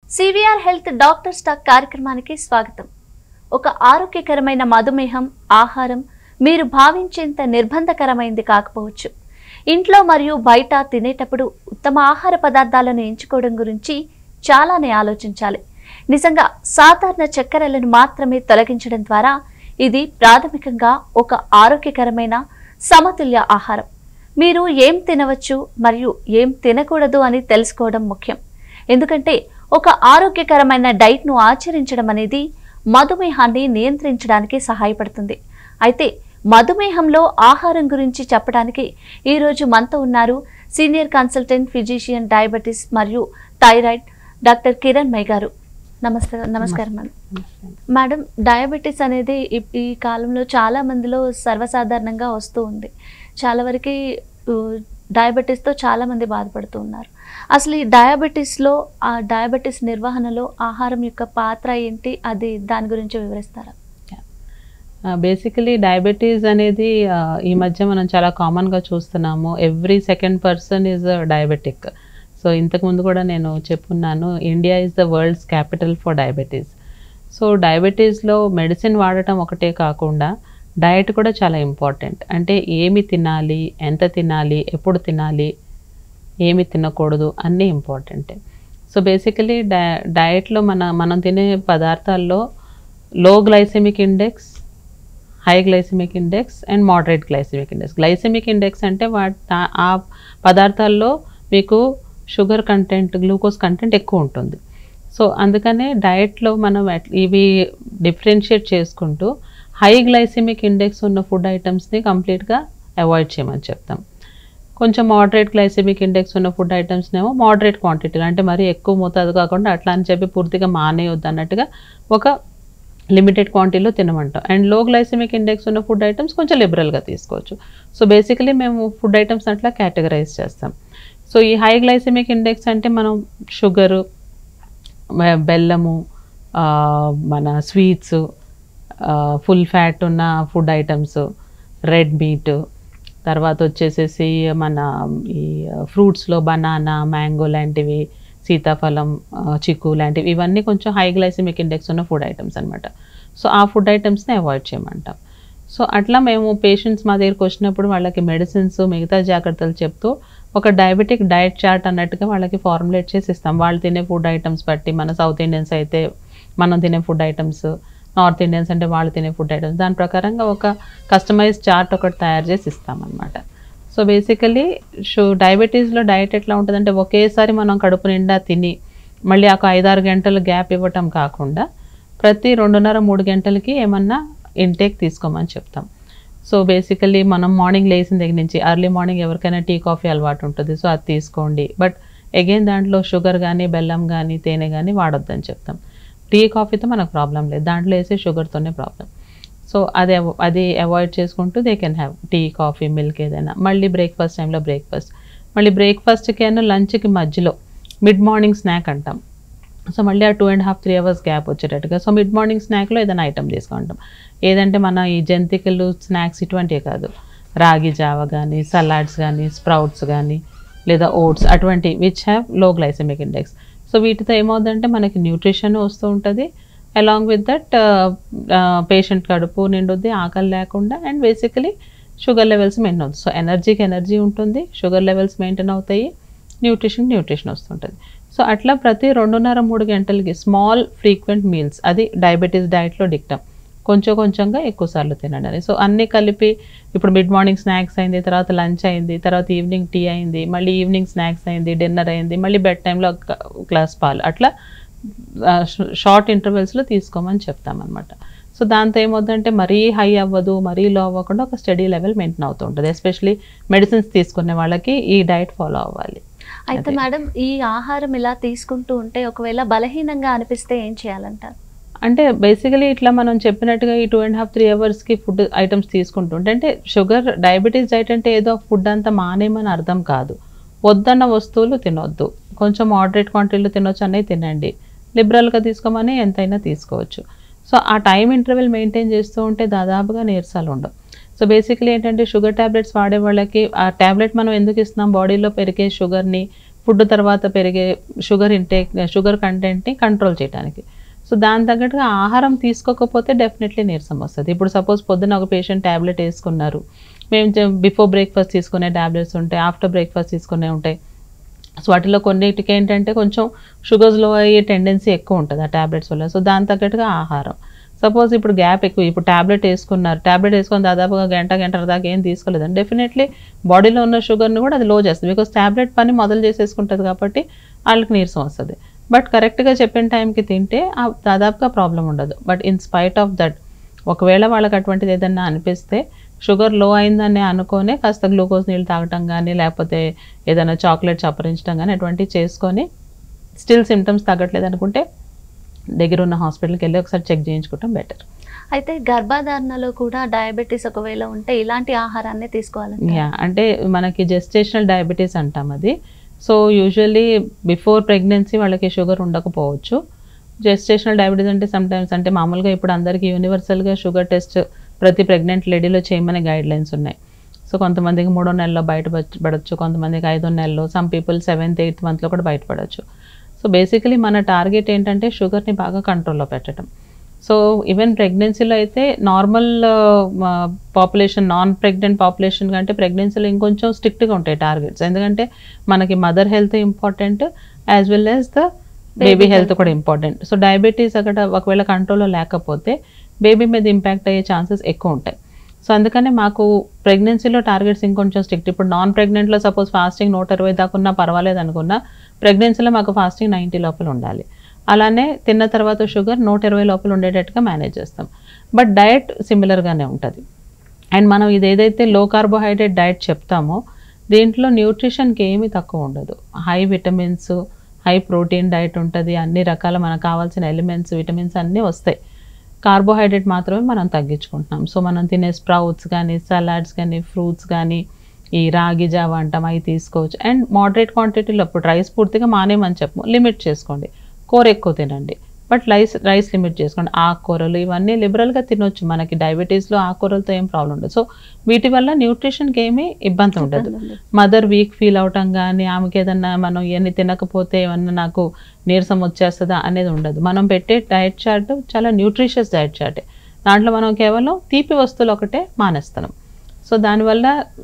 CVR health doctor stock కార్యక్రమానికి స్వాగతం ఒక ఆరోగ్యకరమైన మధుమేహం ఆహారం మీరు భావించేంత నిర్బంధకరమైంది కాకపోవచ్చు ఇంట్లో మరియు బయట తినేటప్పుడు ఉత్తమ ఆహార పదార్థాలను ఎంచుకోవడం గురించి చాలానే ఆలోచించాలి నిజంగా సాధారణ చక్కెరలను మాత్రమే తొలగించడం ద్వారా ఇది ప్రాథమికంగా ఒక ఆరోగ్యకరమైన సమతుల్య ఆహారం మీరు ఏం తినవచ్చు మరియు ఏం తినకూడదు అని తెలుసుకోవడం ముఖ్యం ఎందుకంటే ఒక ఆరోగ్యకరమైన డైట్ను ఆచరించడం అనేది మధుమేహాన్ని నియంత్రించడానికి సహాయపడుతుంది అయితే మధుమేహంలో ఆహారం గురించి చెప్పడానికి ఈరోజు మనతో ఉన్నారు సీనియర్ కన్సల్టెంట్ ఫిజిషియన్ డయాబెటీస్ మరియు థైరాయిడ్ డాక్టర్ కిరణ్ మై గారు నమస్తే నమస్కారం మేడం మేడం డయాబెటీస్ అనేది ఈ- ఈ కాలంలో చాలా మందిలో సర్వసాధారణంగా వస్తూ ఉంది చాలా వరకు డయాబెటీస్తో చాలా మంది బాధపడుతూ ఉన్నారు అసలు ఈ డయాబెటీస్లో ఆ డయాబెటీస్ నిర్వహణలో ఆహారం యొక్క పాత్ర ఏంటి అది దాని గురించి వివరిస్తారా బేసికలీ డయాబెటీస్ అనేది ఆ, ఈ మధ్య మనం చాలా కామన్గా చూస్తున్నాము every second person is diabetic so ఇంతకుముందు కూడా నేను చెప్పున్నాను India is the world's capital for diabetes so డయాబెటీస్లో మెడిసిన్ వాడటం ఒకటే కాకుండా డయట్ కూడా చాలా ఇంపార్టెంట్ అంటే ఏమి తినాలి ఎంత తినాలి ఎప్పుడు తినాలి ఏమి తినకూడదు అన్నీ ఇంపార్టెంటే సో బేసికలీ డయ డయట్లో మన మనం తినే పదార్థాల్లో low glycemic index high glycemic index and moderate glycemic index glycemic index అంటే వాటి తా- ఆ పదార్థాల్లో మీకు షుగర్ కంటెంట్ గ్లూకోజ్ కంటెంట్ ఎక్కువ ఉంటుంది సో అందుకనే డయట్లో మనం ఎట్- ఇవి డిఫరెన్షియేట్ చేసుకుంటూ హై గ్లైసెమిక్ ఇండెక్స్ ఉన్న ఫుడ్ ఐటమ్స్ని కంప్లీట్గా అవాయిడ్ చేయమని చెప్తాం కొంచెం మోడరేట్ గ్లైసెమిక్ ఇండెక్స్ ఉన్న ఫుడ్ ఐటమ్స్నేమో మోడరేట్ క్వాంటిటీలో అంటే మరీ ఎక్కువ మోతాదు కాకుండా అట్లా అని చెప్పి పూర్తిగా మానేయొద్దు అన్నట్టుగా ఒక లిమిటెడ్ క్వాంటిటీలో తినమంటాం అండ్ లో గ్లైసెమిక్ ఇండెక్స్ ఉన్న ఫుడ్ ఐటమ్స్ కొంచెం లిబరల్గా తీసుకోవచ్చు సో బేసికలీ మేము ఫుడ్ ఐటమ్స్ అట్లా కేటగరైజ్ చేస్తాం సో ఈ హై గ్లైసెమిక్ ఇండెక్స్ అంటే మనం షుగరు బెల్లము ఆ, మన స్వీట్స్ ఫుల్ ఫ్యాట్ ఉన్న ఫుడ్ ఐటమ్స్ రెడ్ మీట్ తర్వాత వచ్చేసేసి మన ఈ ఫ్రూట్స్లో బనానా మ్యాంగో లాంటివి సీతాఫలం ఆ, చిక్కు లాంటివి ఇవన్నీ కొంచెం హై గ్లైసెమిక్ ఇండెక్స్ ఉన్న ఫుడ్ ఐటమ్స్ అనమాట సో ఆ ఫుడ్ ఐటమ్స్ని అవాయిడ్ చేయమంటాం సో అట్లా మేము పేషెంట్స్ మా దగ్గరికి వచ్చినప్పుడు వాళ్ళకి మెడిసిన్స్ మిగతా జాగ్రత్తలు చెప్తూ ఒక డయాబెటిక్ డయట్ చార్ట్ అన్నట్టుగా వాళ్ళకి ఫార్ములేట్ చేసి ఇస్తాం వాళ్ళు తినే ఫుడ్ ఐటమ్స్ బట్టి మన సౌత్ ఇండియన్స్ అయితే మనం తినే ఫుడ్ ఐటమ్స్ నార్త్ ఇండియన్స్ అంటే వాళ్ళు తినే ఫుడ్ ఐటమ్స్ దాని ప్రకారంగా ఒక కస్టమైజ్ చార్ట్ ఒకటి తయారు చేసి ఇస్తామన్నమాట సో బేసికలీ షు డయాబెటీస్లో డయట్ ఎట్లా ఉంటుందంటే ఒకేసారి మనం కడుపు నిండా తిని మళ్ళీ ఒక ఐదారు గంటలు గ్యాప్ ఇవ్వటం కాకుండా ప్రతి రెండున్నర మూడు గంటలకి ఏమన్నా ఇంటేక్ తీసుకోమని చెప్తాం సో బేసికలీ మనం మార్నింగ్ లేచిన దగ్గర నుంచి ఎర్లీ మార్నింగ్ ఎవరికైనా టీ కాఫీ అలవాటు ఉంటుంది సో అది తీసుకోండి బట్ అగైన్ దాంట్లో షుగర్ కానీ బెల్లం కానీ తేనె కానీ వాడొద్దని చెప్తాం టీ కాఫీతో మనకు ప్రాబ్లం లేదు దాంట్లో వేసే షుగర్తోనే ప్రాబ్లం సో అది అవ- అది అవాయిడ్ చేసుకుంటూ they can have tea coffee milk ఏదైనా మళ్ళీ బ్రేక్ఫాస్ట్ టైంలో బ్రేక్ఫాస్ట్ మళ్ళీ బ్రేక్ఫాస్ట్కి అన్న లంచ్కి మధ్యలో మిడ్ మార్నింగ్ స్నాక్ అంటాం సో మళ్ళీ ఆ two and half three hours gap వచ్చేటట్టుగా సో మిడ్ మార్నింగ్ స్నాక్లో ఏదైనా ఐటమ్ తీసుకుంటాం ఏదంటే మన ఈ జంతికలు స్నాక్స్ ఇటువంటివి కాదు రాగి జావ కానీ సలాడ్స్ కానీ స్ప్రౌట్స్ కానీ లేదా ఓట్స్ అటువంటి which have low glycemic index so వీటితో ఏమవుతుందంటే మనకి న్యూట్రిషన్ వస్తూ ఉంటుంది అలాంగ్ విత్ దట్ పేషెంట్ కడుపు నిండుద్ది ఆకలి లేకుండా and basically sugar levels maintain అవుతుంది సో ఎనర్జీకి ఎనర్జీ ఉంటుంది షుగర్ లెవెల్స్ మెయింటైన్ అవుతాయి న్యూట్రిషన్ న్యూట్రిషన్ వస్తుంటుంది సో అట్లా ప్రతి రెండున్నర మూడు గంటలకి స్మాల్ ఫ్రీక్వెంట్ మీల్స్ అది డయాబెటీస్ డయట్లో డిక్టమ్ కొంచెం కొంచెంగా ఎక్కువసార్లు తినండి అని సో అన్నీ కలిపి ఇప్పుడు మిడ్ మార్నింగ్ స్నాక్స్ అయింది తర్వాత లంచ్ అయింది తర్వాత ఈవినింగ్ టీ అయింది మళ్ళీ ఈవినింగ్ స్నాక్స్ అయింది డిన్నర్ అయింది మళ్ళీ బెడ్ టైంలో ఒక గ్లాస్ పాలు అట్లా షార్ట్ ఇంటర్వెల్స్లో తీసుకోమని చెప్తామన్నమాట సో దాంతో ఏమవుతుందంటే మరీ హై అవ్వదు మరీ లో అవ్వకుండా ఒక స్టడీ లెవెల్ మెయింటైన్ అవుతూ ఉంటుంది ఎస్పెషలీ మెడిసిన్స్ తీసుకునే వాళ్ళకి ఈ డైట్ ఫాలో అవ్వాలి అయితే మేడం ఈ ఆహారం ఇలా తీసుకుంటూ ఉంటే ఒకవేళ బలహీనంగా అనిపిస్తే ఏం చేయాలంటారు అంటే బేసికలీ ఇట్లా మనం చెప్పినట్టుగా ఈ టూ అండ్ హాఫ్ త్రీ అవర్స్కి ఫుడ్ ఐటమ్స్ తీసుకుంటుంటే అంటే షుగర్ డయాబెటీస్ డైట్ అంటే ఏదో ఫుడ్ అంతా మానేమని అర్థం కాదు వద్దన్న వస్తువులు తినొద్దు కొంచెం మోడరేట్ క్వాంటిటీలో తినొచ్చు అనేది తినండి లిబరల్గా తీసుకోమని ఎంతైనా తీసుకోవచ్చు సో ఆ టైం ఇంటర్వెల్ మెయింటైన్ చేస్తూ ఉంటే దాదాపుగా నీరసాలు ఉండవు సో బేసికలీ ఏంటంటే షుగర్ ట్యాబ్లెట్స్ వాడే వాళ్ళకి ఆ ట్యాబ్లెట్ మనం ఎందుకు ఇస్తున్నాం బాడీలో పెరిగే షుగర్ని ఫుడ్ తర్వాత పెరిగే షుగర్ ఇంటేక్ షుగర్ కంటెంట్ని కంట్రోల్ చేయడానికి సో దాని తగ్గట్టుగా ఆహారం తీసుకోకపోతే డెఫినెట్లీ నీరసం వస్తుంది ఇప్పుడు సపోజ్ పొద్దున ఒక పేషెంట్ ట్యాబ్లెట్ వేసుకున్నారు మేము బిఫోర్ బ్రేక్ఫాస్ట్ తీసుకునే ట్యాబ్లెట్స్ ఉంటాయి ఆఫ్టర్ బ్రేక్ఫాస్ట్ తీసుకునే ఉంటాయి సో వాటిలో కొన్నిటికి ఏంటంటే కొంచెం షుగర్స్ లో అయ్యే టెండెన్సీ ఎక్కువ ఉంటుంది ఆ ట్యాబ్లెట్స్ వల్ల సో దాని తగ్గట్టుగా ఆహారం సపోజ్ ఇప్పుడు గ్యాప్ ఎక్కువ ఇప్పుడు ట్యాబ్లెట్ వేసుకున్నారు ట్యాబ్లెట్ వేసుకొని దాదాపుగా గంట గంట దాకా ఏం తీసుకోలేదండి డెఫినెట్లీ బాడీలో ఉన్న షుగర్ని కూడా అది లో చేస్తుంది బికాస్ ట్యాబ్లెట్ పని మొదలు చేసేసుకుంటుంది కాబట్టి వాళ్ళకి నీరసం వస్తుంది బట్ కరెక్ట్గా చెప్పిన టైంకి తింటే ఆ దాదాపుగా ప్రాబ్లం ఉండదు but in spite of that ఒకవేళ వాళ్ళకి అటువంటిది ఏదన్నా అనిపిస్తే షుగర్ లో అయిందని అనుకొని కాస్త గ్లూకోజ్ నీళ్ళు తాగటం కానీ లేకపోతే ఏదైనా చాక్లెట్ చప్పరించడం కానీ అటువంటివి చేసుకొని స్టిల్ సిమ్టమ్స్ తగ్గట్లేదు అనుకుంటే దగ్గర ఉన్న హాస్పిటల్కి వెళ్ళి ఒకసారి చెక్ చేయించుకోవటం బెటర్ అయితే గర్భధారణలో కూడా డయాబెటీస్ ఒకవేళ ఉంటే ఇలాంటి ఆహారాన్ని తీసుకోవాలండి యా అంటే మనకి జెస్టేషనల్ డయాబెటీస్ అంటాం అది సో యూజువల్లీ బిఫోర్ ప్రెగ్నెన్సీ వాళ్ళకి షుగర్ ఉండకపోవచ్చు జెస్టేషనల్ డయాబెటీస్ అంటే సమ్టైమ్స్ అంటే మామూలుగా ఇప్పుడు అందరికీ యూనివర్సల్గా షుగర్ టెస్ట్ ప్రతి ప్రెగ్నెంట్ లేడీలో చేయమని గైడ్ లైన్స్ ఉన్నాయి సో కొంతమందికి మూడో నెలలో బయటపడవచ్చు కొంతమందికి ఐదో నెలలో సమ్ పీపుల్ సెవెంత్ ఎయిత్ మంత్లో కూడా బయటపడవచ్చు సో బేసికలీ మన టార్గెట్ ఏంటంటే షుగర్ని బాగా కంట్రోల్లో పెట్టడం సో ఈవెన్ ప్రెగ్నెన్సీలో అయితే normal population non pregnant population కంటే ప్రెగ్నెన్సీలో ఇంకొంచెం స్ట్రిక్ట్గా ఉంటాయి టార్గెట్స్ ఎందుకంటే మనకి mother health important as well as the baby health కూడా ఇంపార్టెంట్ సో డయాబెటీస్ అక్కడ ఒకవేళ కంట్రోల్లో లేకపోతే బేబీ మీద ఇంపాక్ట్ అయ్యే ఛాన్సెస్ ఎక్కువ ఉంటాయి సో అందుకనే మాకు ప్రెగ్నెన్సీలో టార్గెట్స్ ఇంకొంచెం స్ట్రిక్ట్ ఇప్పుడు నాన్ ప్రెగ్నెంట్లో సపోజ్ ఫాస్టింగ్ నూట ఇరవై దాకా ఉన్నా పర్వాలేదు అనుకున్నా ప్రెగ్నెన్సీలో మాకు ఫాస్టింగ్ నైంటీ లోపల ఉండాలి అలానే తిన్న తర్వాత షుగర్ నూట ఇరవై లోపల ఉండేటట్టుగా మేనేజ్ చేస్తాం బట్ డయట్ సిమిలర్గానే ఉంటుంది అండ్ మనం ఇది ఏదైతే లో కార్బోహైడ్రేట్ డయట్ చెప్తామో దీంట్లో న్యూట్రిషన్కి ఏమీ తక్కువ ఉండదు high vitamins high protein diet ఉంటుంది అన్ని రకాల మనకు కావాల్సిన ఎలిమెంట్స్ విటమిన్స్ అన్నీ వస్తాయి కార్బోహైడ్రేట్ మాత్రమే మనం తగ్గించుకుంటున్నాం సో మనం తినే స్ప్రౌట్స్ కానీ సలాడ్స్ కానీ ఫ్రూట్స్ కానీ ఈ రాగి జావ అంటాం అవి తీసుకోవచ్చు అండ్ మోడరేట్ క్వాంటిటీలో ఇప్పుడు రైస్ పూర్తిగా మానేమని చెప్పము లిమిట్ చేసుకోండి కూర ఎక్కువ తినండి బట్ రైస్ రైస్ లిమిట్ చేసుకోండి ఆకుకూరలు ఇవన్నీ లిబరల్గా తినొచ్చు మనకి డయాబెటీస్లో ఆకుకూరలతో ఏం ప్రాబ్లం ఉండదు సో వీటి వల్ల న్యూట్రిషన్కి ఏమీ ఇబ్బంది ఉండదు మదర్ వీక్ ఫీల్ అవటం కానీ ఆమెకి ఏదన్నా మనం ఇవన్నీ తినకపోతే ఏమన్నా నాకు నీరసం వచ్చేస్తుందా అనేది ఉండదు మనం పెట్టే డయట్ చార్ట్ చాలా న్యూట్రిషియస్ డయట్ చార్టే దాంట్లో మనం కేవలం తీపి వస్తువులు ఒకటే మానేస్తున్నాం సో దానివల్ల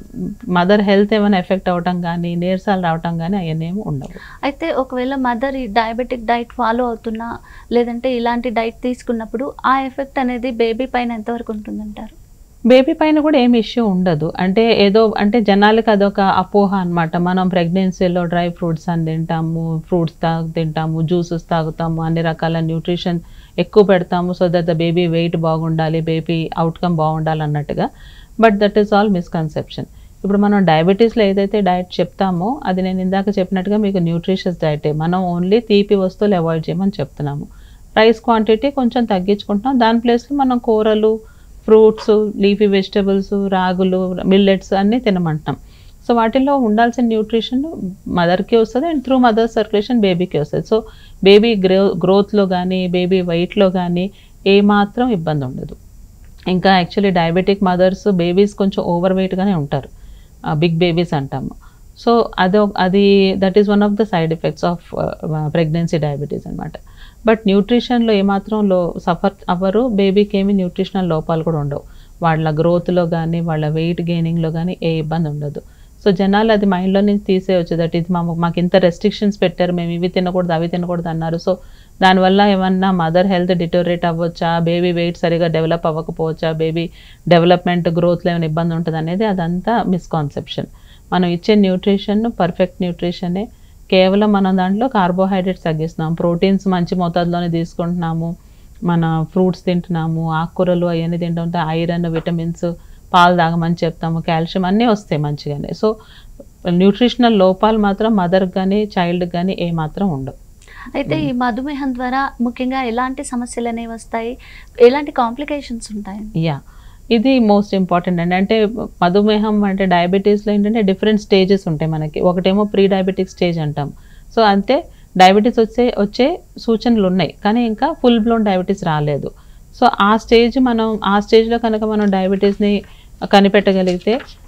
మదర్ హెల్త్ ఏమైనా ఎఫెక్ట్ అవ్వటం కానీ నీరసాలు రావటం కానీ అవన్నీ ఏమి ఉండవు అయితే ఒకవేళ మదర్ ఈ డయాబెటిక్ డైట్ ఫాలో అవుతున్నా లేదంటే ఇలాంటి డైట్ తీసుకున్నప్పుడు ఆ ఎఫెక్ట్ అనేది బేబీ పైన ఎంతవరకు ఉంటుందంటారు బేబీ పైన కూడా ఏమి ఇష్యూ ఉండదు అంటే ఏదో అంటే జనాలకి అదొక అపోహ అన్నమాట మనం ప్రెగ్నెన్సీలో డ్రై ఫ్రూట్స్ అని తింటాము ఫ్రూట్స్ తా తింటాము జ్యూసెస్ తాగుతాము అన్ని రకాల న్యూట్రిషన్ ఎక్కువ పెడతాము so that the baby weight బాగుండాలి బేబీ అవుట్కమ్ బాగుండాలి అన్నట్టుగా but that is all misconception ఇప్పుడు మనం డయాబెటీస్లో ఏదైతే డయట్ చెప్తామో అది నేను ఇందాక చెప్పినట్టుగా మీకు న్యూట్రిషియస్ డయటే మనం ఓన్లీ తీపి వస్తువులు అవాయిడ్ చేయమని చెప్తున్నాము రైస్ క్వాంటిటీ కొంచెం తగ్గించుకుంటున్నాం దాని ప్లేస్లో మనం కూరలు ఫ్రూట్స్ లీఫీ వెజిటబుల్స్ రాగులు మిల్లెట్స్ అన్నీ తినమంటున్నాం సో వాటిల్లో ఉండాల్సిన న్యూట్రిషన్ మదర్కి వస్తుంది అండ్ త్రూ మదర్ సర్క్యులేషన్ బేబీకి వస్తుంది సో బేబీ గ్రో గ్రోత్లో కానీ బేబీ వెయిట్లో కానీ ఏమాత్రం ఇబ్బంది ఉండదు ఇంకా యాక్చువల్లీ డయాబెటిక్ మదర్స్ బేబీస్ కొంచెం ఓవర్ వెయిట్గానే ఉంటారు బిగ్ బేబీస్ అంటాము సో అదో అది that is one of the side effects of pregnancy diabetes అనమాట బట్ న్యూట్రిషన్లో ఏమాత్రం లో సఫర్ అవ్వరు బేబీకి ఏమి న్యూట్రిషనల్ లోపాలు కూడా ఉండవు వాళ్ళ గ్రోత్లో కానీ వాళ్ళ వెయిట్ గెయినింగ్లో కానీ ఏ ఇబ్బంది ఉండదు సో జనాలు అది మైండ్లో నుంచి తీసేయచ్చు దట్ ఇది మా మాకు ఇంత రెస్ట్రిక్షన్స్ పెట్టారు మేము ఇవి తినకూడదు అవి తినకూడదు అన్నారు సో దానివల్ల ఏమన్నా మదర్ హెల్త్ డిటోరేట్ అవ్వచ్చా బేబీ వెయిట్ సరిగా డెవలప్ అవ్వకపోవచ్చా బేబీ డెవలప్మెంట్ గ్రోత్లో ఏమైనా ఇబ్బంది ఉంటుంది అనేది అదంతా మిస్కాన్సెప్షన్ మనం ఇచ్చే న్యూట్రిషన్ పర్ఫెక్ట్ న్యూట్రిషనే కేవలం మనం దాంట్లో కార్బోహైడ్రేట్స్ తగ్గిస్తున్నాం ప్రోటీన్స్ మంచి మోతాదులోనే తీసుకుంటున్నాము మన ఫ్రూట్స్ తింటున్నాము ఆకుకూరలు అవన్నీ తింటుంటే ఐరన్ విటమిన్స్ పాలు తాగమని చెప్తాము కాల్షియం అన్నీ వస్తాయి మంచిగానే సో న్యూట్రిషనల్ లోపాలు మాత్రం మదర్కి కానీ చైల్డ్కి కానీ ఏ మాత్రం ఉండవు అయితే ఈ మధుమేహం ద్వారా ముఖ్యంగా ఎలాంటి సమస్యలు అనేవి వస్తాయి ఎలాంటి కాంప్లికేషన్స్ ఉంటాయి యా ఇది మోస్ట్ ఇంపార్టెంట్ అండి అంటే మధుమేహం అంటే డయాబెటీస్లో ఏంటంటే డిఫరెంట్ స్టేజెస్ ఉంటాయి మనకి ఒకటేమో ప్రీ డయాబెటిక్ స్టేజ్ అంటాం సో అంతే డయాబెటీస్ వచ్చే వచ్చే సూచనలు ఉన్నాయి కానీ ఇంకా ఫుల్ బ్లోన్ డయాబెటీస్ రాలేదు సో ఆ స్టేజ్ మనం ఆ స్టేజ్లో కనుక మనం డయాబెటీస్ని కనిపెట్టగలిగితే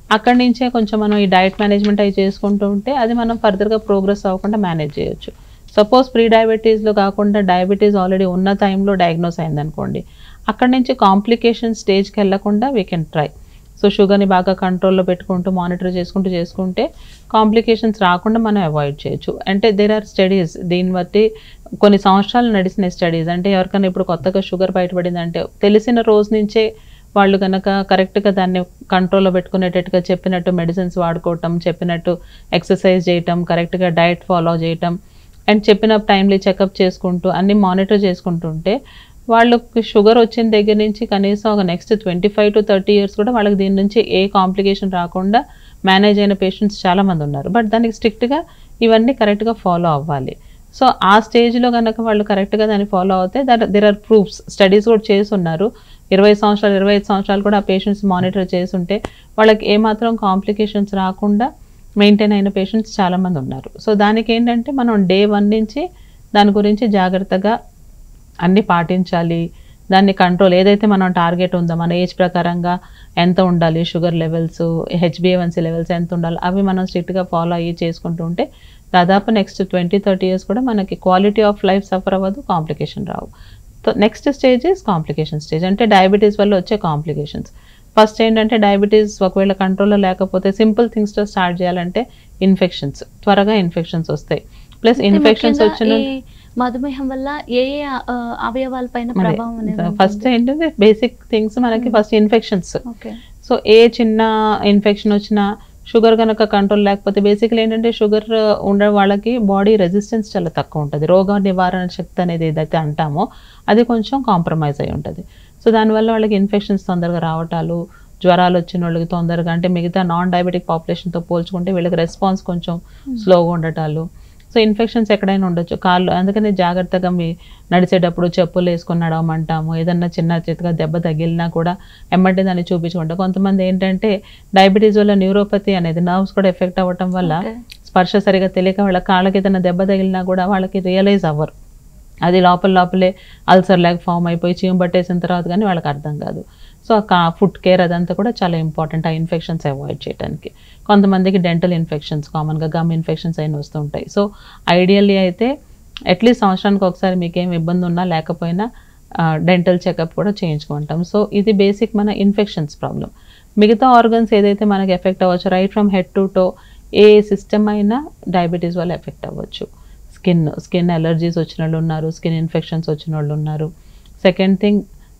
అక్కడి నుంచే కొంచెం మనం ఈ డైట్ మేనేజ్మెంట్ అవి చేసుకుంటూ ఉంటే అది మనం ఫర్దర్గా ప్రోగ్రెస్ అవ్వకుండా మేనేజ్ చేయొచ్చు సపోజ్ ప్రీ డయాబెటీస్లో కాకుండా డయాబెటీస్ ఆల్రెడీ ఉన్న టైంలో డయాగ్నోస్ అయిందనుకోండి అక్కడి నుంచి కాంప్లికేషన్ స్టేజ్కి వెళ్ళకుండా వీ కెన్ ట్రై సో షుగర్ని బాగా కంట్రోల్లో పెట్టుకుంటూ మానిటర్ చేసుకుంటూ చేసుకుంటే కాంప్లికేషన్స్ రాకుండా మనం అవాయిడ్ చేయొచ్చు అంటే దేర్ ఆర్ స్టడీస్ దీన్ని బట్టి కొన్ని సంవత్సరాలు నడిచిన స్టడీస్ అంటే ఎవరికైనా ఇప్పుడు కొత్తగా షుగర్ బయటపడింది అంటే తెలిసిన రోజు నుంచే వాళ్ళు కనుక కరెక్ట్గా దాన్ని కంట్రోల్లో పెట్టుకునేటట్టుగా చెప్పినట్టు మెడిసిన్స్ వాడుకోవటం చెప్పినట్టు ఎక్సర్సైజ్ చేయటం కరెక్ట్గా డైట్ ఫాలో చేయటం అండ్ చెప్పిన టైంలీ చెకప్ చేసుకుంటూ అన్ని మానిటర్ చేసుకుంటుంటే వాళ్ళకి షుగర్ వచ్చిన దగ్గర నుంచి కనీసం ఒక next twenty five to thirty years కూడా వాళ్ళకి దీని నుంచి ఏ కాంప్లికేషన్ రాకుండా మేనేజ్ అయిన పేషెంట్స్ చాలామంది ఉన్నారు బట్ దానికి స్ట్రిక్ట్గా ఇవన్నీ కరెక్ట్గా ఫాలో అవ్వాలి సో ఆ స్టేజ్లో కనుక వాళ్ళు కరెక్ట్గా దాన్ని ఫాలో అవుతే there there are proofs studies కూడా చేస్తున్నారు ఇరవై సంవత్సరాలు ఇరవై ఐదు సంవత్సరాలు కూడా ఆ పేషెంట్స్ మానిటర్ చేస్తుంటే వాళ్ళకి ఏమాత్రం కాంప్లికేషన్స్ రాకుండా మెయింటైన్ అయిన పేషెంట్స్ చాలామంది ఉన్నారు సో దానికి ఏంటంటే మనం డే వన్ నుంచి దాని గురించి జాగ్రత్తగా అన్ని పాటించాలి దాన్ని కంట్రోల్ ఏదైతే మనం టార్గెట్ ఉందో మన ఏజ్ ప్రకారంగా ఎంత ఉండాలి షుగర్ లెవెల్స్ హెచ్బిఏవన్సీ లెవెల్స్ ఎంత ఉండాలి అవి మనం స్ట్రిక్ట్గా ఫాలో అయ్యి చేసుకుంటూ ఉంటే దాదాపు నెక్స్ట్ ట్వంటీ థర్టీ ఇయర్స్ కూడా మనకి క్వాలిటీ ఆఫ్ లైఫ్ సఫర్ అవ్వదు కాంప్లికేషన్ రావు next stage is complication stage అంటే డయాబెటీస్ వల్ల వచ్చే కాంప్లికేషన్స్ ఫస్ట్ ఏంటంటే డయాబెటీస్ ఒకవేళ కంట్రోల్లో లేకపోతే సింపుల్ థింగ్స్తో స్టార్ట్ చేయాలంటే ఇన్ఫెక్షన్స్ త్వరగా ఇన్ఫెక్షన్స్ వస్తాయి ప్లస్ ఇన్ఫెక్షన్స్ ముఖ్యంగా వచ్చిన ఈ మధుమేహం వల్ల ఏ ఏ ఆ, అవయవాలపైన ప్రభావం అనేది ఫస్ట్ ఏంటంటే బేసిక్ థింగ్స్ మనకి ఫస్ట్ ఇన్ఫెక్షన్స్ ఓకే సో ఏ చిన్న ఇన్ఫెక్షన్ వచ్చినా షుగర్ కనుక కంట్రోల్ లేకపోతే బేసిక్లీ ఏంటంటే షుగర్ ఉండే వాళ్ళకి బాడీ రెసిస్టెన్స్ చాలా తక్కువ ఉంటుంది రోగ నివారణ శక్తి అనేది ఏదైతే అంటామో అది కొంచెం కాంప్రమైజ్ అయి ఉంటుంది సో దానివల్ల వాళ్ళకి ఇన్ఫెక్షన్స్ తొందరగా రావటాలు జ్వరాలు వచ్చిన వాళ్ళకి తొందరగా అంటే మిగతా నాన్ డయాబెటిక్ పాపులేషన్తో పోల్చుకుంటే వీళ్ళకి రెస్పాన్స్ కొంచెం స్లోగా ఉండటాలు సో ఇన్ఫెక్షన్స్ ఎక్కడైనా ఉండొచ్చు కాళ్ళు అందుకని జాగ్రత్తగా మీ నడిచేటప్పుడు చెప్పులు వేసుకొని నడవమంటాము ఏదన్నా చిన్న చితగా దెబ్బ తగిలినా కూడా ఎమ్మటే దాన్ని చూపించుకుంటాం కొంతమంది ఏంటంటే డయాబెటీస్ వల్ల న్యూరోపతి అనేది నర్వ్స్ కూడా ఎఫెక్ట్ అవ్వటం వల్ల Okay. స్పర్శ సరిగా తెలియక వాళ్ళ కాళ్ళకి ఏదైనా దెబ్బ తగిలినా కూడా వాళ్ళకి రియలైజ్ అవ్వరు అది లోపల లోపలే అల్సర్ లాగా ఫామ్ అయిపోయి చీము పట్టేసిన తర్వాత కానీ వాళ్ళకి అర్థం కాదు సో ఆ ఫుడ్ కేర్ అదంతా కూడా చాలా ఇంపార్టెంట్ ఆ ఇన్ఫెక్షన్స్ అవాయిడ్ చేయడానికి కొంతమందికి డెంటల్ ఇన్ఫెక్షన్స్ కామన్గా గమ్ ఇన్ఫెక్షన్స్ అయిన వస్తుంటాయి సో ఐడియల్లీ అయితే అట్లీస్ట్ సంవత్సరానికి ఒకసారి మీకేం ఇబ్బంది ఉన్నా లేకపోయినా డెంటల్ చెకప్ కూడా చేయించుకుంటాం సో ఇది బేసిక్ మన ఇన్ఫెక్షన్స్ ప్రాబ్లం మిగతా ఆర్గన్స్ ఏదైతే మనకి ఎఫెక్ట్ అవ్వచ్చు right from head to toe ఏ సిస్టమ్ అయినా డయాబెటీస్ వల్ల ఎఫెక్ట్ అవ్వచ్చు స్కిన్ స్కిన్ అలర్జీస్ వచ్చిన వాళ్ళు ఉన్నారు స్కిన్ ఇన్ఫెక్షన్స్ వచ్చిన వాళ్ళు ఉన్నారు సెకండ్ థింగ్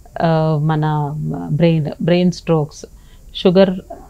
మన brain brain strokes sugar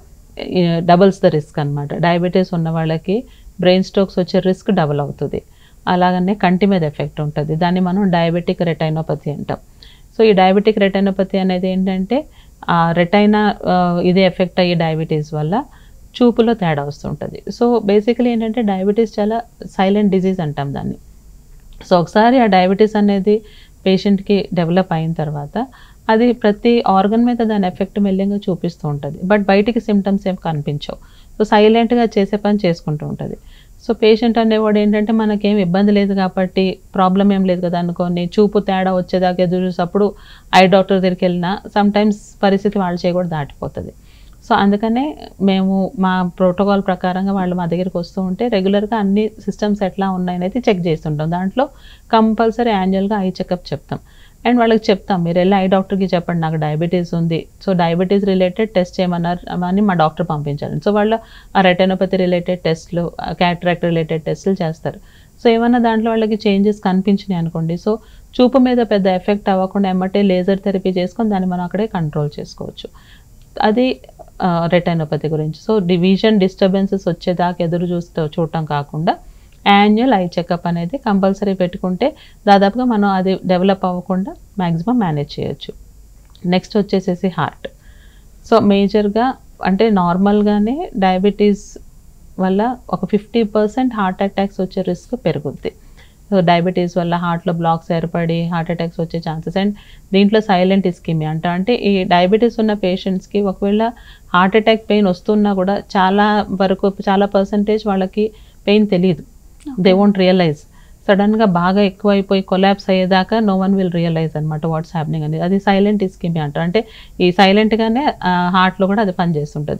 doubles the risk అనమాట డయాబెటీస్ ఉన్న వాళ్ళకి బ్రెయిన్ స్ట్రోక్స్ వచ్చే రిస్క్ డబల్ అవుతుంది అలాగనే కంటి మీద ఎఫెక్ట్ ఉంటుంది దాన్ని మనం డయాబెటిక్ రెటైనోపతి అంటాం సో ఈ డయాబెటిక్ రెటైనోపతి అనేది ఏంటంటే ఆ రెటైనా ఇదే ఎఫెక్ట్ అయ్యే డయాబెటీస్ వల్ల చూపులో తేడా వస్తుంటుంది సో బేసికలీ ఏంటంటే డయాబెటీస్ చాలా సైలెంట్ డిజీజ్ అంటాం దాన్ని సో ఒకసారి ఆ డయాబెటీస్ అనేది పేషెంట్కి డెవలప్ అయిన తర్వాత అది ప్రతి ఆర్గన్ మీద దాని ఎఫెక్ట్ మెల్లింగా చూపిస్తూ ఉంటుంది బట్ బయటికి సిమ్టమ్స్ ఏం కనిపించవు సో సైలెంట్గా చేసే పని చేసుకుంటూ ఉంటుంది సో పేషెంట్ అనేవాడు ఏంటంటే మనకేం ఇబ్బంది లేదు కాబట్టి ప్రాబ్లం ఏం లేదు కదా అనుకోని చూపు తేడా వచ్చేదాకా ఎదురు చూసేటప్పుడు ఐ డాక్టర్ దగ్గరికి వెళ్ళినా సమ్ టైమ్స్ పరిస్థితి వాళ్ళు చేయకూడదు దాటిపోతుంది సో అందుకనే మేము మా ప్రోటోకాల్ ప్రకారంగా వాళ్ళు మా దగ్గరికి వస్తూ ఉంటే రెగ్యులర్గా అన్ని సిస్టమ్స్ ఎట్లా ఉన్నాయనేది చెక్ చేస్తుంటాం దాంట్లో కంపల్సరీ యాన్యువల్గా ఐ చెకప్ చెప్తాం అండ్ వాళ్ళకి చెప్తాం మీరు వెళ్ళి ఐ డాక్టర్కి చెప్పండి నాకు డయాబెటీస్ ఉంది సో డయాబెటీస్ రిలేటెడ్ టెస్ట్ చేయమన్నారు అని మా డాక్టర్ పంపించారు సో వాళ్ళు ఆ రెటెనోపతి రిలేటెడ్ టెస్ట్లు క్యాట్రాక్ట్ రిలేటెడ్ టెస్టులు చేస్తారు సో ఏమన్నా దాంట్లో వాళ్ళకి చేంజెస్ కనిపించినాయి అనుకోండి సో చూపు మీద పెద్ద ఎఫెక్ట్ అవ్వకుండా ఎమ్మటే లేజర్ థెరపీ చేసుకొని దాన్ని మనం అక్కడే కంట్రోల్ చేసుకోవచ్చు అది రెటైనోపతి గురించి సో డివిజన్ డిస్టర్బెన్సెస్ వచ్చేదాకా ఎదురు చూస్తూ చూడటం కాకుండా యాన్యువల్ ఐ చెకప్ అనేది కంపల్సరీ పెట్టుకుంటే దాదాపుగా మనం అది డెవలప్ అవ్వకుండా మ్యాక్సిమం మేనేజ్ చేయొచ్చు నెక్స్ట్ వచ్చేసేసి హార్ట్ సో మేజర్గా అంటే నార్మల్గానే డయాబెటీస్ వల్ల ఒక ఫిఫ్టీ పర్సెంట్ హార్ట్ అటాక్స్ వచ్చే రిస్క్ పెరుగుద్ది సో డయాబెటీస్ వల్ల హార్ట్లో బ్లాక్స్ ఏర్పడి హార్ట్ అటాక్స్ వచ్చే ఛాన్సెస్ అండ్ దీంట్లో సైలెంట్ ఇస్కిమి అంట అంటే ఈ డయాబెటీస్ ఉన్న పేషెంట్స్కి ఒకవేళ హార్ట్ అటాక్ పెయిన్ వస్తున్నా కూడా చాలా వరకు చాలా పర్సంటేజ్ వాళ్ళకి పెయిన్ తెలియదు దే వోంట్ రియలైజ్ సడన్గా బాగా ఎక్కువ అయిపోయి కొలాప్స్ అయ్యేదాకా నో వన్ విల్ రియలైజ్ అనమాట వాట్స్ హ్యాపెనింగ్ అనేది అది సైలెంట్ ఇస్కిమి అంటారు అంటే ఈ సైలెంట్గానే హార్ట్లో కూడా అది పనిచేస్తుంటుంది